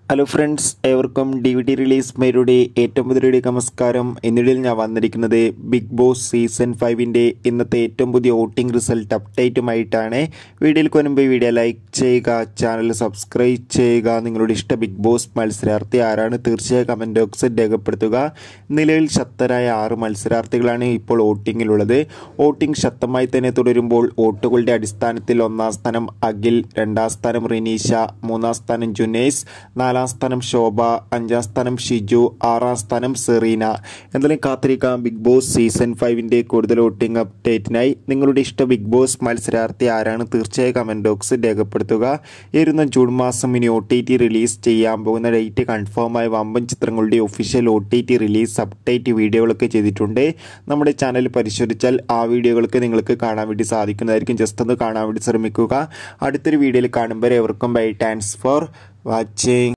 hello friends ഏവർക്കും D V D release മേരുടെ ഏറ്റവും പുതിയ നമസ്കാരം എന്നിടയിൽ ഞാൻ വന്നിരിക്കുന്നത് ബിഗ് ബോസ് സീസൺ ഫൈവിൻ്റെ ഇന്നത്തെ ഏറ്റവും പുതിയ വോട്ടിംഗ് റിസൾട്ട് അപ്ഡേറ്റുമായിട്ടാണ് വീഡിയോയിൽ കൊനുമ്പോൾ വീഡിയോ ലൈക്ക് ചെയ്യുക ചാനൽ സബ്സ്ക്രൈബ് ചെയ്യുക നിങ്ങളുടെ ഇഷ്ട ബിഗ് ബോസ് മത്സരാർത്ഥി ആരാണ് തീർച്ചയായും കമൻറ്റ് ബോക്സിൽ രേഖപ്പെടുത്തുക നിലവിൽ ശക്തരായ ആറ് മത്സരാർത്ഥികളാണ് ഇപ്പോൾ വോട്ടിങ്ങിലുള്ളത് വോട്ടിംഗ് ശക്തമായി തന്നെ തുടരുമ്പോൾ വോട്ടുകളുടെ അടിസ്ഥാനത്തിൽ ഒന്നാം സ്ഥാനം അഖിൽ രണ്ടാം സ്ഥാനം റിനീഷ മൂന്നാം സ്ഥാനം ജുനേസ് നാലാം സ്ഥാനം ശോഭ അഞ്ചാം സ്ഥാനം ഷിജു ആറാം സ്ഥാനം സെറീന എന്തായാലും കാത്തിരിക്കാം ബിഗ് ബോസ് സീസൺ ഫൈവിൻ്റെ കൂടുതൽ വോട്ടിംഗ് അപ്ഡേറ്റിനായി നിങ്ങളുടെ ഇഷ്ട ബിഗ് ബോസ് മത്സരാർത്ഥി ആരാണ് തീർച്ചയായും കമൻറ്റ് ബോക്സിൽ രേഖപ്പെടുത്തുക ഈ വരുന്ന ജൂൺ മാസം ഇനി ഒ ടി ടി റിലീസ് ചെയ്യാൻ പോകുന്ന ഡേറ്റ് കൺഫേം ആയ വമ്പൻ ചിത്രങ്ങളുടെ official O T T release update വീഡിയോകളൊക്കെ ചെയ്തിട്ടുണ്ട് നമ്മുടെ ചാനൽ പരിശോധിച്ചാൽ ആ വീഡിയോകൾക്ക് നിങ്ങൾക്ക് കാണാൻ വേണ്ടി സാധിക്കുന്നതായിരിക്കും ജസ്റ്റ് ഒന്ന് കാണാൻ വേണ്ടി ശ്രമിക്കുക അടുത്തൊരു വീഡിയോയിൽ കാണുമ്പോൾ എവർക്കും ബൈ താങ്ക്സ് ഫോർ വാച്ചിങ്